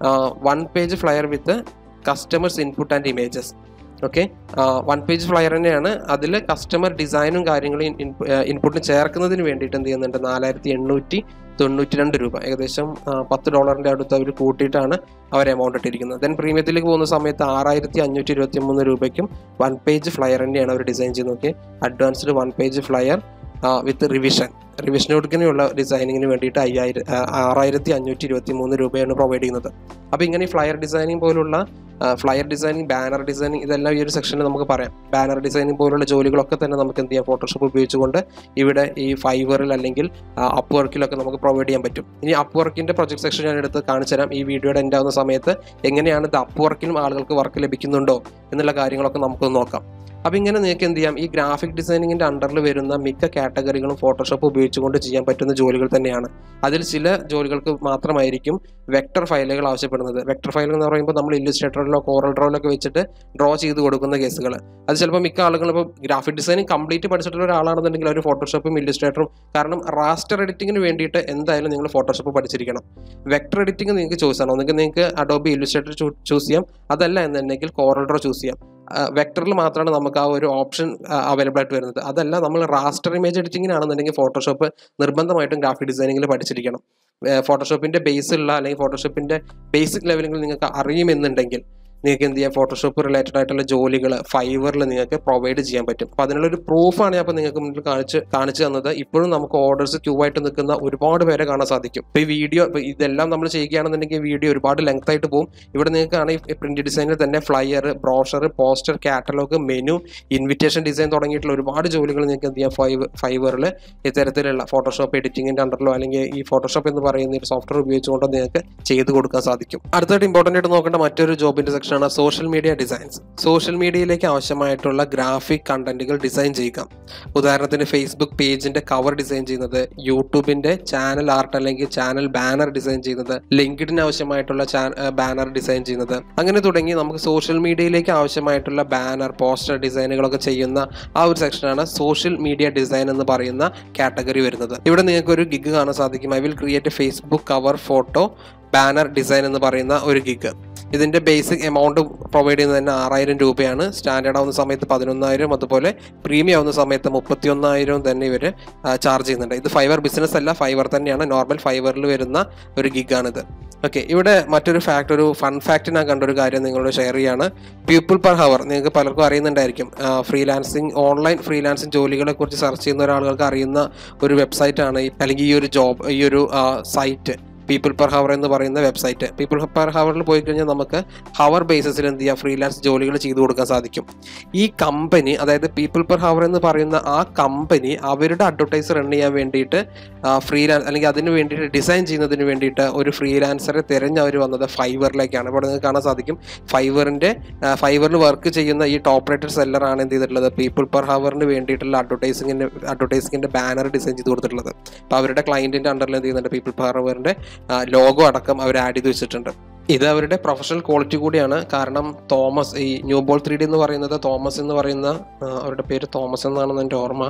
one page flyer with customers input and images okay one page flyer തന്നെയാണ് അതിൽ കസ്റ്റമർ ഡിസൈനും കാര്യങ്ങളും ഇൻപുട്ടിന് ചേർക്കുന്നതിന് വേണ്ടിയിട്ട് എന്ത് ചെയ്യുന്നുണ്ട് നാലായിരത്തി എണ്ണൂറ്റി തൊണ്ണൂറ്റി രണ്ട് രൂപ ഏകദേശം ആ, പത്ത് ഡോളറിൻ്റെ അടുത്ത് അവർ കൂട്ടിയിട്ടാണ് അവർ എമൗണ്ട് ഇട്ടിരിക്കുന്നത് ദെൻ പ്രീമിയത്തിലേക്ക് പോകുന്ന സമയത്ത് ആറായിരത്തി അഞ്ഞൂറ്റി ഇരുപത്തി മൂന്ന് രൂപയ്ക്കും വൺ പേജ് ഫ്ലയർ തന്നെയാണ് അവർ ഡിസൈൻ ചെയ്യുന്നത് okay advanced one page flyer with revision revision കൊടുക്കാനുള്ള ഡിസൈനിങ്ങിന് വേണ്ടിയിട്ട് അയ്യായിരം ആറായിരത്തി അഞ്ഞൂറ്റി ഇരുപത്തി മൂന്ന് രൂപയാണ് പ്രൊവൈഡ് ചെയ്യുന്നത് അപ്പോൾ ഇങ്ങനെ ഈ ഫ്ലയർ ഡിസൈനിങ് പോലുള്ള ഫ്ലയർ ഡിസൈനിങ് ബാനർ ഡിസൈനിങ് ഇതെല്ലാം ഈ ഒരു സെക്ഷനിൽ നമുക്ക് പറയാം ബാനർ ഡിസൈനിങ് പോലുള്ള ജോലികളൊക്കെ തന്നെ നമുക്ക് എന്ത് ചെയ്യാം ഫോട്ടോഷോപ്പ് ഉപയോഗിച്ചുകൊണ്ട് ഇവിടെ ഈ ഫൈവറിൽ അല്ലെങ്കിൽ അപ്പ് വർക്കിലൊക്കെ നമുക്ക് പ്രൊവൈഡ് ചെയ്യാൻ പറ്റും ഇനി അപ്പ് വർക്കിൻ്റെ പ്രൊജക്ട് സെക്ഷൻ ഞാൻ എടുത്ത് കാണിച്ചു തരാം ഈ വീഡിയോയുടെ എൻ്റെ ആവുന്ന സമയത്ത് എങ്ങനെയാണ് ഇത് അപ്പ് വർക്കിലും ആളുകൾക്ക് വർക്ക് ലഭിക്കുന്നുണ്ടോ എന്നുള്ള കാര്യങ്ങളൊക്കെ നമുക്ക് നോക്കാം അപ്പോൾ ഇങ്ങനെ നിങ്ങൾക്ക് എന്ത് ചെയ്യാം ഈ ഗ്രാഫിക് ഡിസൈനിങ്ങിൻ്റെ അണ്ടറിൽ വരുന്ന മിക്ക കാറ്റഗറികളും ഫോട്ടോഷോപ്പ് ഉപയോഗിച്ചുകൊണ്ട് ചെയ്യാൻ പറ്റുന്ന ജോലികൾ തന്നെയാണ് അതിൽ ചില ജോലികൾക്ക് മാത്രമായിരിക്കും വെക്ടർ ഫയലുകൾ ആവശ്യപ്പെടുന്നത് വെക്ടർ ഫയൽ എന്ന് പറയുമ്പോൾ നമ്മൾ ഇല്ലുസ്ട്രേറ്ററിലോ കോറൽ ഡ്രോയിലൊക്കെ വെച്ചിട്ട് ഡ്രോ ചെയ്ത് കൊടുക്കുന്ന കേസുകൾ അത് ചിലപ്പോൾ മിക്ക ആളുകളും ഇപ്പോൾ ഗ്രാഫിക് ഡിസൈനിങ് കംപ്ലീറ്റ് പഠിച്ചിട്ടുള്ള ഒരാളാണെന്നുണ്ടെങ്കിൽ അവർ ഫോട്ടോഷോപ്പും ഇല്ലുസ്ട്രേറ്ററും കാരണം റാസ്റ്റർ എഡിറ്റിങ്ങിന് വേണ്ടിയിട്ട് എന്തായാലും നിങ്ങൾ ഫോട്ടോഷോപ്പ് പഠിച്ചിരിക്കണം വെക്ടർ എഡിറ്റിംഗ് നിങ്ങൾക്ക് ചോയ്സ് ആണ് ഒന്നെങ്കിൽ നിങ്ങൾക്ക് അഡോബി ഇല്ലുസ്ട്രേറ്റർ ചൂസ് ചെയ്യാം അതല്ല എന്നുണ്ടെങ്കിൽ കോറൽ ഡ്രോ ചൂസ് ചെയ്യാം വെക്ടറിൽ മാത്രമാണ് നമുക്ക് ആ ഒരു ഓപ്ഷൻ അവൈലബിൾ ആയിട്ട് വരുന്നത് അതല്ല നമ്മൾ റാസ്റ്റർ ഇമേജ് എഡിറ്റിങ്ങിനാണെന്നുണ്ടെങ്കിൽ ഫോട്ടോഷോപ്പ് നിർബന്ധമായിട്ടും ഗ്രാഫിക് ഡിസൈനിങ്ങിൽ പഠിച്ചിരിക്കണം ഫോട്ടോഷോപ്പിൻ്റെ ബേസുള്ള അല്ലെങ്കിൽ ഫോട്ടോഷോപ്പിൻ്റെ ബേസിക് ലെവലുകൾ നിങ്ങൾക്ക് അറിയുമെന്നുണ്ടെങ്കിൽ നിങ്ങൾക്ക് എന്ത് ചെയ്യാം ഫോട്ടോഷോപ്പ് റിലേറ്റഡ് ആയിട്ടുള്ള ജോലികൾ ഫൈവറിൽ നിങ്ങൾക്ക് പ്രൊവൈഡ് ചെയ്യാൻ പറ്റും അപ്പോൾ അതിനുള്ളൊരു പ്രൂഫാണ് ഞാൻ അപ്പോൾ നിങ്ങൾക്ക് മുന്നിൽ കാണിച്ച് കാണിച്ചു തന്നത് ഇപ്പോഴും നമുക്ക് ഓർഡേഴ്സ് ക്യൂ ആയിട്ട് നിൽക്കുന്ന ഒരുപാട് പേരെ കാണാൻ സാധിക്കും ഇപ്പോൾ ഈ വീഡിയോ ഇപ്പോൾ ഇതെല്ലാം നമ്മൾ ചെയ്യുകയാണെന്നുണ്ടെങ്കിൽ വീഡിയോ ഒരുപാട് ലെങ്ത് ആയിട്ട് പോകും ഇവിടെ നിങ്ങൾക്കാണ് ഈ പ്രിന്റ് ഡിസൈനിൽ തന്നെ flyer brochure poster catalogue menu invitation design തുടങ്ങിയിട്ടുള്ള ഒരുപാട് ജോലികൾ നിങ്ങൾക്ക് എന്ത് ചെയ്യാം ഫൈവ് ഫൈവറിൽ ഇത്തരത്തിലുള്ള ഫോട്ടോഷോപ്പ് എഡിറ്റിങ്ങിൻ്റെ അണ്ടറിലോ അല്ലെങ്കിൽ ഈ ഫോട്ടോഷോപ്പ് എന്ന് പറയുന്ന ഒരു സോഫ്റ്റ്വെയർ ഉപയോഗിച്ചുകൊണ്ട് നിങ്ങൾക്ക് ചെയ്ത് കൊടുക്കാൻ സാധിക്കും അടുത്തായിട്ട് ഇമ്പോർട്ടൻ്റ് ആയിട്ട് നോക്കേണ്ട മറ്റൊരു ജോബിൻ്റെ സെക്ഷനാണ് സോഷ്യൽ മീഡിയ ഡിസൈൻസ് സോഷ്യൽ മീഡിയയിലേക്ക് ആവശ്യമായിട്ടുള്ള ഗ്രാഫിക് കണ്ടന്റുകൾ ഡിസൈൻ ചെയ്യുക ഉദാഹരണത്തിന് ഫേസ്ബുക്ക് പേജിന്റെ കവർ ഡിസൈൻ ചെയ്യുന്നത് യൂട്യൂബിന്റെ ചാനൽ ആർട്ട് അല്ലെങ്കിൽ ചാനൽ ബാനർ ഡിസൈൻ ചെയ്യുന്നത് ലിങ്ക്ഡിന് ആവശ്യമായിട്ടുള്ള ബാനർ ഡിസൈൻ ചെയ്യുന്നത് അങ്ങനെ തുടങ്ങി നമുക്ക് സോഷ്യൽ മീഡിയയിലേക്ക് ആവശ്യമായിട്ടുള്ള ബാനർ പോസ്റ്റർ ഡിസൈനുകളൊക്കെ ചെയ്യുന്ന ആ ഒരു സെക്ഷനാണ് സോഷ്യൽ മീഡിയ ഡിസൈൻ എന്ന് പറയുന്ന കാറ്റഗറി വരുന്നത് ഇവിടെ നിങ്ങൾക്ക് ഒരു ഗിഗ് കാണാൻ സാധിക്കും I will create Facebook cover photo banner design എന്ന് പറയുന്ന ഒരു ഗിഗ് ഇതിൻ്റെ ബേസിക് എമൗണ്ട് പ്രൊവൈഡ് ചെയ്യുന്നത് തന്നെ ആറായിരം രൂപയാണ് സ്റ്റാൻഡേർഡ് ആവുന്ന സമയത്ത് പതിനൊന്നായിരം അതുപോലെ പ്രീമിയം ആവുന്ന സമയത്ത് മുപ്പത്തിയൊന്നായിരം തന്നെ ഇവർ ചാർജ് ചെയ്യുന്നുണ്ട് ഇത് ഫൈവർ ബിസിനസ് അല്ല ഫൈവർ തന്നെയാണ് നോർമൽ ഫൈവറിൽ വരുന്ന ഒരു ഗിഗാണിത് ഓക്കെ ഇവിടെ മറ്റൊരു ഫാക്ട് ഒരു ഫൺ ഫാക്ട് ഞാൻ കണ്ട ഒരു കാര്യം നിങ്ങളോട് ഷെയർ ചെയ്യാണ് പീപ്പിൾ പെർ ഹവർ നിങ്ങൾക്ക് പലർക്കും അറിയുന്നുണ്ടായിരിക്കും ഫ്രീലാൻസിങ് ഓൺലൈൻ ഫ്രീലാൻസിങ് ജോലികളെ കുറിച്ച് സെർച്ച് ചെയ്യുന്ന ഒരാളുകൾക്ക് അറിയുന്ന ഒരു വെബ്സൈറ്റ് ആണ് ഈ- അല്ലെങ്കിൽ ഈ ഒരു ജോബ് ഈ ഒരു സൈറ്റ് പീപ്പിൾ പെർ ഹവർ എന്ന് പറയുന്ന വെബ്സൈറ്റ് പീപ്പിൾ പെർ ഹവറിൽ പോയി കഴിഞ്ഞാൽ നമുക്ക് ഹവർ ബേസിസിൽ എന്ത് ചെയ്യാം ഫ്രീലാൻസ് ജോലികൾ ചെയ്തു കൊടുക്കാൻ സാധിക്കും ഈ കമ്പനി അതായത് പീപ്പിൾ പെർ ഹവർ എന്ന് പറയുന്ന ആ കമ്പനി അവരുടെ അഡ്വർടൈസ് റൺ ചെയ്യാൻ വേണ്ടിയിട്ട് ഫ്രീലാൻസ് അല്ലെങ്കിൽ അതിന് വേണ്ടിയിട്ട് ഡിസൈൻ ചെയ്യുന്നതിന് വേണ്ടിയിട്ട് ഒരു ഫ്രീലാൻസറെ തിരഞ്ഞ് അവർ വന്നത് ഫൈവറിലേക്കാണ് ഇവിടെ നിങ്ങൾക്ക് കാണാൻ സാധിക്കും ഫൈവറിൻ്റെ ഫൈവറിൽ വർക്ക് ചെയ്യുന്ന ഈ ടോപ്പ് റേറ്റഡ് സെല്ലറാണ് എന്ത് ചെയ്തിട്ടുള്ളത് പീപ്പിൾ പെർ ഹവറിന് വേണ്ടിയിട്ടുള്ള അഡ്വർടൈസിങ്ങിൻ്റെ അഡ്വർടൈസിങ്ങിൻ്റെ ബാനർ ഡിസൈൻ ചെയ്ത് കൊടുത്തിട്ടുള്ളത് അപ്പോൾ അവരുടെ ക്ലയൻറ്റിൻ്റെ അണ്ടറിൽ എന്ത് ചെയ്യുന്നുണ്ട് പീപ്പിൾ പെർ ഹവറിൻ്റെ ലോഗോ അടക്കം അവർ ആഡ് ചെയ്ത് വെച്ചിട്ടുണ്ട് ഇത് അവരുടെ പ്രൊഫഷണൽ ക്വാളിറ്റി കൂടിയാണ് കാരണം തോമസ് ഈ ന്യൂ ബോൾ ത്രീ ഡി എന്ന് പറയുന്നത് തോമസ് എന്ന് പറയുന്ന ആ, അവരുടെ പേര് തോമസ് എന്നാണെന്ന് എൻ്റെ ഓർമ്മ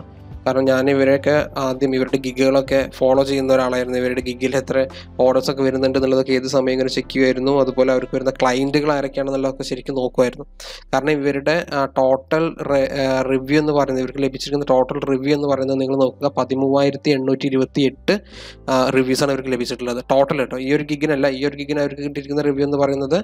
കാരണം ഞാൻ ഇവരെയൊക്കെ ആദ്യം ഇവരുടെ ഗിഗുകളൊക്കെ ഫോളോ ചെയ്യുന്ന ഒരാളായിരുന്നു ഇവരുടെ ഗിഗിൽ എത്ര ഓർഡേഴ്സ് ഒക്കെ വരുന്നുണ്ട് എന്നുള്ളതൊക്കെ ഏത് സമയം ഇങ്ങനെ ചെക്ക് ചെയ്യുമായിരുന്നു അതുപോലെ അവർക്ക് വരുന്ന ക്ലയൻറ്റുകൾ ആരൊക്കെയാണെന്നുള്ളതൊക്കെ ശരിക്കും നോക്കുമായിരുന്നു കാരണം ഇവരുടെ ടോട്ടൽ റിവ്യൂ എന്ന് പറയുന്നത് ഇവർക്ക് ലഭിച്ചിരിക്കുന്ന ടോട്ടൽ റിവ്യൂ എന്ന് പറയുന്നത് നിങ്ങൾ നോക്കുക പതിമൂവായിരത്തി എണ്ണൂറ്റി ഇരുപത്തി എട്ട് റിവ്യൂസാണ് അവർക്ക് ലഭിച്ചിട്ടുള്ളത് ടോട്ടൽ കേട്ടോ ഈ ഒരു ഗിഗിനല്ല ഈ ഒരു ഗിഗിന് അവർക്ക് കിട്ടിയിരിക്കുന്ന റിവ്യൂ എന്ന് പറയുന്നത്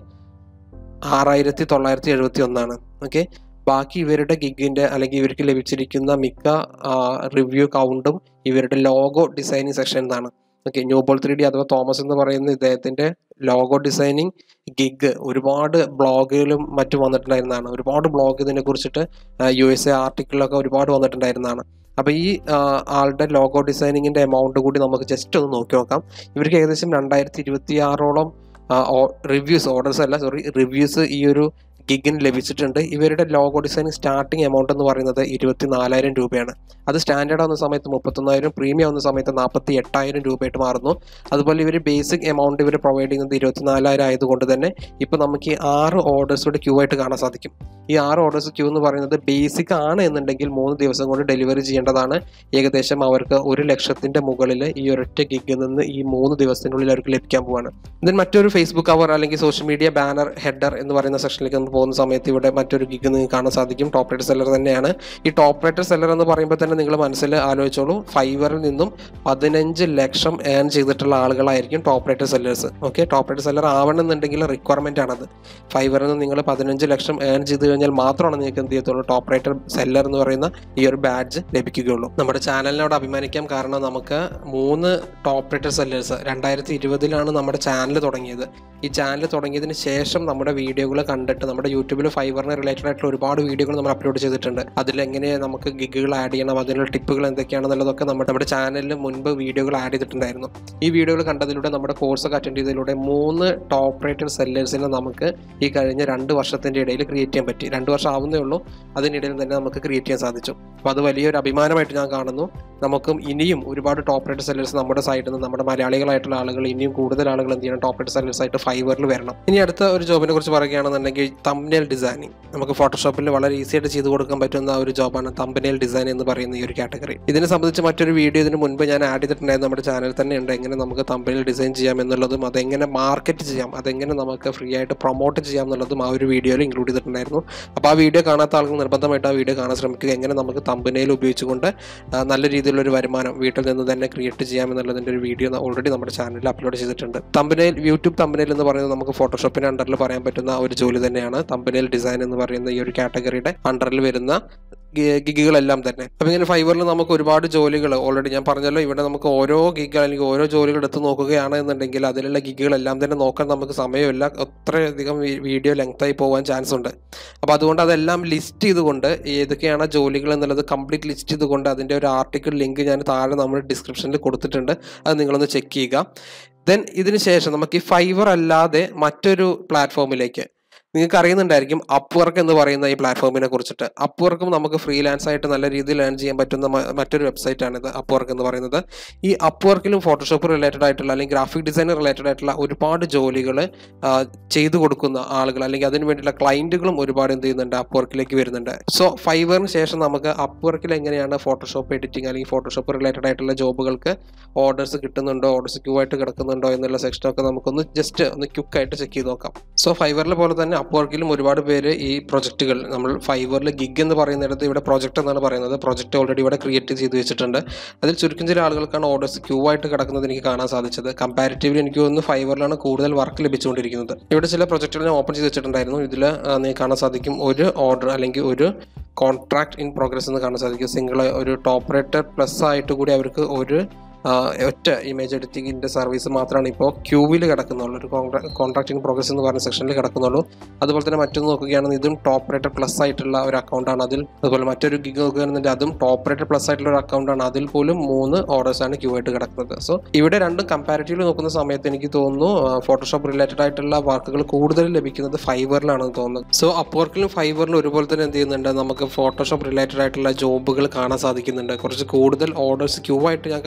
ആറായിരത്തി തൊള്ളായിരത്തി എഴുപത്തി ഒന്നാണ് ഓക്കെ ബാക്കി ഇവരുടെ ഗിഗിൻ്റെ അല്ലെങ്കിൽ ഇവർക്ക് ലഭിച്ചിരിക്കുന്ന മിക്ക റിവ്യൂ കൗണ്ടും ഇവരുടെ ലോഗോ ഡിസൈനിങ് സെക്ഷൻ എന്നാണ് ഓക്കെ ന്യൂബോൾ ത്രീ ഡി അഥവാ തോമസ് എന്ന് പറയുന്ന ഇദ്ദേഹത്തിൻ്റെ ലോഗോ ഡിസൈനിങ് ഗിഗ് ഒരുപാട് ബ്ലോഗുകളും മറ്റും വന്നിട്ടുണ്ടായിരുന്നതാണ് ഒരുപാട് ബ്ലോഗ് ഇതിനെ കുറിച്ചിട്ട് യു എസ് എ ആർട്ടിക്കിളൊക്കെ ഒരുപാട് വന്നിട്ടുണ്ടായിരുന്നതാണ് അപ്പോൾ ഈ ആ, ആളുടെ ലോഗോ ഡിസൈനിങ്ങിൻ്റെ എമൗണ്ട് കൂടി നമുക്ക് ജസ്റ്റ് ഒന്ന് നോക്കി നോക്കാം ഇവർക്ക് ഏകദേശം രണ്ടായിരത്തി ഇരുപത്തി ആറോളം റിവ്യൂസ് ഓർഡേഴ്സ് അല്ല സോറി റിവ്യൂസ് ഈ ഒരു ഗിഗിന് ലഭിച്ചിട്ടുണ്ട് ഇവരുടെ ലോഗോ ഡിസൈനിങ് സ്റ്റാർട്ടിംഗ് എമൗണ്ട് എന്ന് പറയുന്നത് ഇരുപത്തി നാലായിരം രൂപയാണ് അത് സ്റ്റാൻഡേർഡ് ആവുന്ന സമയത്ത് മുപ്പത്തൊന്നായിരം പ്രീമിയം ആവുന്ന സമയത്ത് നാൽപ്പത്തി എട്ടായിരം രൂപയായിട്ട് മാറുന്നു അതുപോലെ ഇവർ ബേസിക് എമൗണ്ട് ഇവർ പ്രൊവൈഡ് ചെയ്യുന്നത് ഇരുപത്തിനാലായിരം ആയതുകൊണ്ട് തന്നെ ഇപ്പോൾ നമുക്ക് ഈ ആറ് ഓർഡേഴ്സോടെ ക്യൂ ആയിട്ട് കാണാൻ സാധിക്കും ഈ ആറ് ഓർഡേഴ്സ് ക്യൂ എന്ന് പറയുന്നത് ബേസിക് ആണ് എന്നുണ്ടെങ്കിൽ മൂന്ന് ദിവസം കൊണ്ട് ഡെലിവറി ചെയ്യേണ്ടതാണ് ഏകദേശം അവർക്ക് ഒരു ലക്ഷത്തിന്റെ മുകളിൽ ഈ ഒരൊറ്റ ഗിഗിൽ നിന്ന് ഈ മൂന്ന് ദിവസത്തിനുള്ളിൽ അവർക്ക് ലഭിക്കാൻ പോവാണ് ഇതിന് മറ്റൊരു ഫേസ്ബുക്ക് കവർ അല്ലെങ്കിൽ സോഷ്യൽ മീഡിയ ബാനർ ഹെഡർ എന്ന് പറയുന്ന സെക്ഷനിലേക്ക് നമ്മൾ പോകുന്ന സമയത്ത് ഇവിടെ മറ്റൊരു ഗിഗ് നിങ്ങൾക്ക് കാണാൻ സാധിക്കും ടോപ്പ് റേറ്റർ സെല്ലർ തന്നെയാണ് ഈ ടോപ്പ് റേറ്റർ സെല്ലർ എന്ന് പറയുമ്പോൾ തന്നെ നിങ്ങൾ മനസ്സിൽ ആലോചിച്ചോളൂ ഫൈവറിൽ നിന്നും പതിനഞ്ച് ലക്ഷം ഏൺ ചെയ്തിട്ടുള്ള ആളുകളായിരിക്കും top rater sellers okay top rater seller ആവണമെന്നുണ്ടെങ്കിൽ റിക്വയർമെന്റ് ആണത് ഫൈവറിൽ നിന്ന് നിങ്ങൾ പതിനഞ്ച് ലക്ഷം ഏൺ ചെയ്ത് കഴിഞ്ഞാൽ മാത്രമാണ് നിങ്ങൾക്ക് എന്ത് ചെയ്യത്തുള്ളൂ ടോപ്പ് റേറ്റർ സെല്ലർ എന്ന് പറയുന്ന ഈ ഒരു ബാഡ്ജ് ലഭിക്കുകയുള്ളൂ നമ്മുടെ ചാനലിനോട് അഭിമാനിക്കാം കാരണം നമുക്ക് മൂന്ന് ടോപ്പ് റേറ്റർ സെല്ലേഴ്സ് രണ്ടായിരത്തി ഇരുപതിലാണ് നമ്മുടെ ചാനൽ തുടങ്ങിയത് ഈ ചാനൽ തുടങ്ങിയതിന് ശേഷം നമ്മുടെ വീഡിയോകൾ കണ്ടിട്ട് നമ്മുടെ യൂട്യൂബിൽ ഫൈവറിന് റിലേറ്റഡ് ആയിട്ടുള്ള ഒരുപാട് വീഡിയോകൾ നമ്മൾ അപ്ലോഡ് ചെയ്തിട്ടുണ്ട് അതിൽ എങ്ങനെ നമുക്ക് ഗിഗുകൾ ആഡ് ചെയ്യണം അതിനുള്ള ടിപ്പുകൾ എന്തൊക്കെയാണെന്നുള്ളതൊക്കെ നമ്മുടെ നമ്മുടെ ചാനലിൽ മുൻപ് വീഡിയോകൾ ആഡ് ചെയ്തിട്ടുണ്ടായിരുന്നു ഈ വീഡിയോകൾ കണ്ടതിലൂടെ നമ്മുടെ കോഴ്സൊക്കെ അറ്റൻഡ് ചെയ്തതിലൂടെ മൂന്ന് ടോപ്പ് റേറ്റഡ് സെല്ലേഴ്സിനെ നമുക്ക് ഈ കഴിഞ്ഞ രണ്ട് വർഷത്തിൻ്റെ ഇടയിൽ ക്രിയേറ്റ് ചെയ്യാൻ പറ്റി രണ്ട് വർഷം ആവുന്നേ ഉള്ളൂ അതിനിടയിൽ തന്നെ നമുക്ക് ക്രിയേറ്റ് ചെയ്യാൻ സാധിച്ചു അപ്പോൾ അത് വലിയൊരു അഭിമാനമായിട്ട് ഞാൻ കാണുന്നു നമുക്കും ഇനിയും ഒരുപാട് ടോപ്പ് റേറ്റഡ് സെല്ലേഴ്സ് നമ്മുടെ സൈഡിൽ നിന്ന് നമ്മുടെ മലയാളികളായിട്ടുള്ള ആളുകൾ ഇനിയും കൂടുതൽ ആളുകൾ എന്ത് ചെയ്യണം ടോപ്പ് റേറ്റഡ് സെല്ലേഴ്സ് ആയിട്ട് ഫൈവറിൽ വരണം ഇനി അടുത്ത ഒരു ജോബിനെ കുറിച്ച് പറയുകയാണെന്നുണ്ടെങ്കിൽ തമ്പനേൽ ഡിസൈനിങ് നമുക്ക് ഫോട്ടോഷോപ്പിൽ വളരെ ഈസി ആയിട്ട് ചെയ്ത് കൊടുക്കാൻ പറ്റുന്ന ഒരു ജോബാണ് തമ്പനേൽ ഡിസൈൻ എന്ന് പറയുന്ന ഈ ഒരു കാറ്റഗറി ഇതിനെ സംബന്ധിച്ച് മറ്റൊരു വീഡിയോ ഇതിന് മുൻപ് ഞാൻ ആഡ് ചെയ്തിട്ടുണ്ടായിരുന്നു നമ്മുടെ ചാനൽ തന്നെ ഉണ്ട് എങ്ങനെ നമുക്ക് തമ്പനേൽ ഡിസൈൻ ചെയ്യാം എന്നുള്ളതും അതെങ്ങനെ മാർക്കറ്റ് ചെയ്യാം അതെങ്ങനെ നമുക്ക് ഫ്രീ ആയിട്ട് പ്രൊമോട്ട് ചെയ്യാം എന്നുള്ളതും ആ ഒരു വീഡിയോയിൽ ഇൻക്ലൂഡ് ചെയ്തിട്ടുണ്ടായിരുന്നു അപ്പോൾ ആ വീഡിയോ കാണാത്ത ആൾക്ക് നിർബന്ധമായിട്ട് ആ വീഡിയോ കാണാൻ ശ്രമിക്കുക എങ്ങനെ നമുക്ക് തമ്പനയിൽ ഉപയോഗിച്ചുകൊണ്ട് ആ, നല്ല രീതിയിലുള്ള ഒരു വരുമാനം വീട്ടിൽ നിന്ന് തന്നെ ക്രിയേറ്റ് ചെയ്യാം എന്നുള്ളതിൻ്റെ ഒരു വീഡിയോ ഓൾറെഡി നമ്മുടെ ചാനലിൽ അപ്ലോഡ് ചെയ്തിട്ടുണ്ട് തമ്പനയിൽ യൂട്യൂബ് തമ്പനയിൽ എന്ന് പറയുന്നത് നമുക്ക് ഫോട്ടോഷോപ്പിന്റെ അണ്ടറിൽ പറയാൻ പറ്റുന്ന ഒരു ജോലി തന്നെയാണ് തമ്പനയിൽ ഡിസൈൻ എന്ന് പറയുന്ന ഈ ഒരു കാറ്റഗറിയുടെ അണ്ടറിൽ വരുന്ന ഗി- ഗിഗുകളെല്ലാം തന്നെ അപ്പം ഇങ്ങനെ ഫൈബറിൽ നമുക്ക് ഒരുപാട് ജോലികൾ ഓൾറെഡി ഞാൻ പറഞ്ഞല്ലോ ഇവിടെ നമുക്ക് ഓരോ ഗിഗ് അല്ലെങ്കിൽ ഓരോ ജോലികൾ എടുത്ത് നോക്കുകയാണ് എന്നുണ്ടെങ്കിൽ അതിലുള്ള ഗിഗുകളെല്ലാം തന്നെ നോക്കാൻ നമുക്ക് സമയമില്ല അത്രയധികം വീഡിയോ ലെങ്തായി പോകാൻ ചാൻസ് ഉണ്ട് അപ്പോൾ അതുകൊണ്ട് അതെല്ലാം ലിസ്റ്റ് ചെയ്തുകൊണ്ട് ഏതൊക്കെയാണ് ജോലികൾ എന്നുള്ളത് കംപ്ലീറ്റ് ലിസ്റ്റ് ചെയ്തുകൊണ്ട് അതിൻ്റെ ഒരു ആർട്ടിക്കിൾ ലിങ്ക് ഞാൻ താഴെ നമ്മൾ ഡിസ്ക്രിപ്ഷനിൽ കൊടുത്തിട്ടുണ്ട് അത് നിങ്ങളൊന്ന് ചെക്ക് ചെയ്യുക ദെൻ ഇതിന് ശേഷം നമുക്ക് ഈ ഫൈവർ അല്ലാതെ മറ്റൊരു പ്ലാറ്റ്ഫോമിലേക്ക് നിങ്ങൾക്ക് അറിയുന്നുണ്ടായിരിക്കും അപ്വർക്ക് എന്ന് പറയുന്ന ഈ പ്ലാറ്റ്ഫോമിനെ കുറിച്ചിട്ട് അപ്വർക്കും നമുക്ക് ഫ്രീലാൻസ് ആയിട്ട് നല്ല രീതിയിൽ ഏൺ ചെയ്യാൻ പറ്റുന്ന മ- മറ്റൊരു വെബ്സൈറ്റ് ആണ് ഇത് അപ്വർക്ക് എന്ന് പറയുന്നത് ഈ അപ്വർക്കിലും ഫോട്ടോഷോപ്പ് റിലേറ്റഡ് ആയിട്ടുള്ള അല്ലെങ്കിൽ ഗ്രാഫിക് ഡിസൈൻ റിലേറ്റഡ് ആയിട്ടുള്ള ഒരുപാട് ജോലികൾ ചെയ്തു കൊടുക്കുന്ന ആളുകൾ അല്ലെങ്കിൽ അതിന് വേണ്ടിയുള്ള ക്ലയന്റുകളും ഒരുപാട് എന്ത് ചെയ്യുന്നുണ്ട് അപ്വർക്കിലേക്ക് വരുന്നുണ്ട് സോ ഫൈവറിന് ശേഷം നമുക്ക് അപ്വർക്കിൽ എങ്ങനെയാണ് ഫോട്ടോഷോപ്പ് എഡിറ്റിംഗ് അല്ലെങ്കിൽ ഫോട്ടോഷോപ്പ് റിലേറ്റഡ് ആയിട്ടുള്ള ജോബുകൾക്ക് ഓർഡേഴ്സ് കിട്ടുന്നുണ്ടോ ഓർഡേഴ്സ് ക്യൂ ആയിട്ട് കിടക്കുന്നുണ്ടോ എന്നുള്ള സെക്ഷനൊക്കെ നമുക്കൊന്ന് ജസ്റ്റ് ഒന്ന് ക്യുക്കായിട്ട് ചെക്ക് ചെയ്ത് നോക്കാം സോ ഫൈവറിലെ പോലെ തന്നെ അപ്വർക്കിലും ഒരുപാട് പേര് ഈ പ്രൊജക്റ്റുകൾ നമ്മൾ ഫൈവറിൽ ഗിഗ് എന്ന് പറയുന്നിടത്ത് ഇവിടെ പ്രൊജക്റ്റ് എന്നാണ് പറയുന്നത് പ്രൊജക്റ്റ് ഓൾറെഡി ഇവിടെ ക്രിയേറ്റ് ചെയ്ത് വെച്ചിട്ടുണ്ട് അതിൽ ചുരുക്കം ചില ആളുകൾക്കാണ് ഓർഡേഴ്സ് ക്യൂ ആയിട്ട് കിടക്കുന്നത് എനിക്ക് കാണാൻ സാധിച്ചത് കമ്പാരിറ്റീവ്ലി എനിക്ക് തോന്നുന്നു ഫൈവറിലാണ് കൂടുതൽ വർക്ക് ലഭിച്ചുകൊണ്ടിരിക്കുന്നത് ഇവിടെ ചില പ്രൊജക്റ്റുകൾ ഞാൻ ഓപ്പൺ ചെയ്ത് വെച്ചിട്ടുണ്ടായിരുന്നു ഇതിൽ നിങ്ങൾക്ക് കാണാൻ സാധിക്കും ഒരു ഓർഡർ അല്ലെങ്കിൽ ഒരു കോൺട്രാക്ട് ഇൻ പ്രോഗ്രസ് എന്ന് കാണാൻ സാധിക്കും സിംഗിൾ ഒരു ടോപ്പ് റേറ്റർ പ്ലസ് ആയിട്ട് കൂടി അവർക്ക് ഒരു ആ, ഒറ്റ ഇമേജ് എഡിറ്റിങ്ങിൻ്റെ സർവീസ് മാത്രമാണ് ഇപ്പോൾ ക്യൂവിൽ കിടക്കുന്നുള്ളൂ ഒരു കോൺട്രാക്ട് ഇൻ പ്രോഗ്രസ് എന്ന് പറഞ്ഞ സെക്ഷനിൽ കിടക്കുന്നുള്ളൂ അതുപോലെ തന്നെ മറ്റൊന്ന് നോക്കുകയാണെങ്കിൽ ഇതും ടോപ്പ് റേറ്റർ പ്ലസ് ആയിട്ടുള്ള ഒരു അക്കൗണ്ടാണ് അതിൽ അതുപോലെ മറ്റൊരു ഗിഗ് നോക്കുകയാണെന്നുണ്ടെങ്കിൽ അതും ടോപ്പ് റേറ്റർ പ്ലസ് ആയിട്ടുള്ള ഒരു അക്കൗണ്ടാണ് അതിൽ പോലും മൂന്ന് ഓർഡേഴ്സാണ് ക്യൂ ആയിട്ട് കിടക്കുന്നത് സോ ഇവിടെ രണ്ടും കമ്പാരിറ്റീവ്ലി നോക്കുന്ന സമയത്ത് എനിക്ക് തോന്നുന്നു ഫോട്ടോഷോപ്പ് റിലേറ്റഡ് ആയിട്ടുള്ള വർക്കുകൾ കൂടുതൽ ലഭിക്കുന്നത് ഫൈവറിലാണെന്ന് തോന്നുന്നത് സോ അപ്വർക്കിലും ഫൈവറിലും ഒരുപോലെ തന്നെ എന്ത് ചെയ്യുന്നുണ്ട് നമുക്ക് ഫോട്ടോഷോപ്പ് റിലേറ്റഡ് ആയിട്ടുള്ള ജോബുകൾ കാണാൻ സാധിക്കുന്നുണ്ട് കുറച്ച് കൂടുതൽ ഓർഡേഴ്സ് ക്യൂ ആയിട്ട് ഞാൻ കണ്ടത്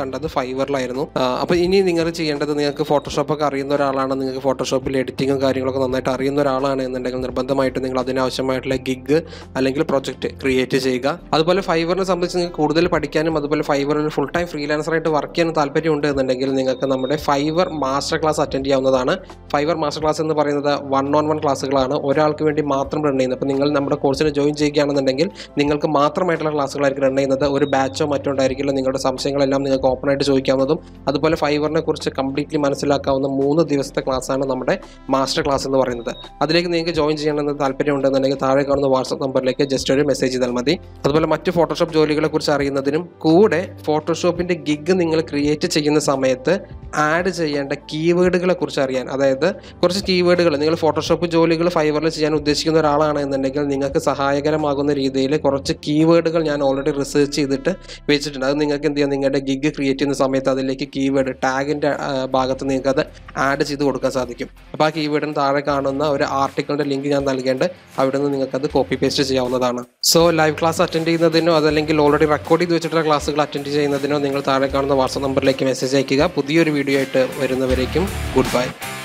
ഫൈവറിലായിരുന്നു അപ്പോൾ ഇനി നിങ്ങൾ ചെയ്യേണ്ടത് നിങ്ങൾക്ക് ഫോട്ടോഷോപ്പ് ഒക്കെ അറിയുന്ന ഒരാളാണ് നിങ്ങൾക്ക് ഫോട്ടോഷോപ്പിൽ എഡിറ്റിങ്ങും കാര്യങ്ങളൊക്കെ നന്നായിട്ട് അറിയുന്ന ഒരാളാണ് എന്നുണ്ടെങ്കിൽ നിർബന്ധമായിട്ട് നിങ്ങൾ അതിനാവശ്യമായിട്ടുള്ള ഗിഗ് അല്ലെങ്കിൽ പ്രൊജക്റ്റ് ക്രിയേറ്റ് ചെയ്യുക അതുപോലെ ഫൈവറിനെ സംബന്ധിച്ച് നിങ്ങൾക്ക് കൂടുതൽ പഠിക്കാനും അതുപോലെ ഫൈവറിൽ ഫുൾ ടൈം ഫ്രീലാൻസറായിട്ട് വർക്ക് ചെയ്യാനും താല്പര്യമുണ്ട് എന്നുണ്ടെങ്കിൽ നിങ്ങൾക്ക് നമ്മുടെ ഫൈവർ മാസ്റ്റർ ക്ലാസ് അറ്റൻഡ് ചെയ്യാവുന്നതാണ് ഫൈവർ മാസ്റ്റർ ക്ലാസ് എന്ന് പറയുന്നത് വൺ ഓൺ വൺ ക്ലാസ്സുകളാണ് ഒരാൾക്ക് വേണ്ടി മാത്രം റൺ ചെയ്യുന്നത് അപ്പോൾ നിങ്ങൾ നമ്മുടെ കോഴ്സിന് ജോയിൻ ചെയ്യുകയാണെന്നുണ്ടെങ്കിൽ നിങ്ങൾക്ക് മാത്രമായിട്ടുള്ള ക്ലാസ്സുകളായിരിക്കും റൺ ചെയ്യുന്നത് ഒരു ബാച്ചോ മറ്റോ ഉണ്ടായിരിക്കില്ല നിങ്ങളുടെ സംശയങ്ങളെല്ലാം നിങ്ങൾക്ക് ഓപ്പൺ ആയിട്ട് ചോദിക്കാവുന്നതും അതുപോലെ ഫൈവറിനെ കുറിച്ച് കംപ്ലീറ്റ്ലി മനസ്സിലാക്കാവുന്ന മൂന്ന് ദിവസത്തെ ക്ലാസ്സാണ് നമ്മുടെ മാസ്റ്റർ ക്ലാസ് എന്ന് പറയുന്നത് അതിലേക്ക് നിങ്ങൾക്ക് ജോയിൻ ചെയ്യണമെന്ന് താല്പര്യമുണ്ടെന്നുണ്ടെങ്കിൽ താഴെ കാണുന്ന വാട്സപ്പ് നമ്പറിലേക്ക് ജസ്റ്റ് ഒരു മെസ്സേജ് ചെയ്താൽ മതി അതുപോലെ മറ്റ് ഫോട്ടോഷോപ്പ് ജോലികളെ കുറിച്ച് അറിയുന്നതിനും കൂടെ ഫോട്ടോഷോപ്പിന്റെ ഗിഗ് നിങ്ങൾ ക്രിയേറ്റ് ചെയ്യുന്ന സമയത്ത് ആഡ് ചെയ്യേണ്ട കീവേഡുകളെ കുറിച്ച് അറിയാൻ അതായത് കുറച്ച് കീവേഡുകൾ നിങ്ങൾ ഫോട്ടോഷോപ്പ് ജോലികൾ ഫൈവറിൽ ചെയ്യാൻ ഉദ്ദേശിക്കുന്ന ഒരാളാണ് എന്നുണ്ടെങ്കിൽ നിങ്ങൾക്ക് സഹായകരമാകുന്ന രീതിയിൽ കുറച്ച് കീവേഡുകൾ ഞാൻ ഓൾറെഡി റിസർച്ച് ചെയ്തിട്ട് വെച്ചിട്ടുണ്ട് അത് നിങ്ങൾക്ക് എന്ത് ചെയ്യാം നിങ്ങളുടെ ഗിഗ് ക്രിയേറ്റ് ചെയ്യുന്ന സമയത്ത് അതിലേക്ക് കീവേഡ് ടാഗിൻ്റെ ഭാഗത്ത് നിങ്ങൾക്ക് അത് ആഡ് ചെയ്ത് കൊടുക്കാൻ സാധിക്കും അപ്പോൾ ആ കീവേഡിന് താഴെ കാണുന്ന ഒരു ആർട്ടിക്കിളിൻ്റെ ലിങ്ക് ഞാൻ നൽകേണ്ട അവിടെ നിന്ന് നിങ്ങൾക്ക് അത് കോപ്പി പേസ്റ്റ് ചെയ്യാവുന്നതാണ് സോ ലൈവ് ക്ലാസ് അറ്റൻഡ് ചെയ്യുന്നതിനോ അതല്ലെങ്കിൽ ഓൾറെഡി റെക്കോർഡ് ചെയ്ത് വെച്ചിട്ടുള്ള ക്ലാസ്സുകൾ അറ്റൻഡ് ചെയ്യുന്നതിനോ നിങ്ങൾ താഴെ കാണുന്ന വാട്സപ്പ് നമ്പറിലേക്ക് മെസ്സേജ് അയക്കുക പുതിയൊരു വീഡിയോ ആയിട്ട് വരുന്നവരേക്കും ഗുഡ് ബൈ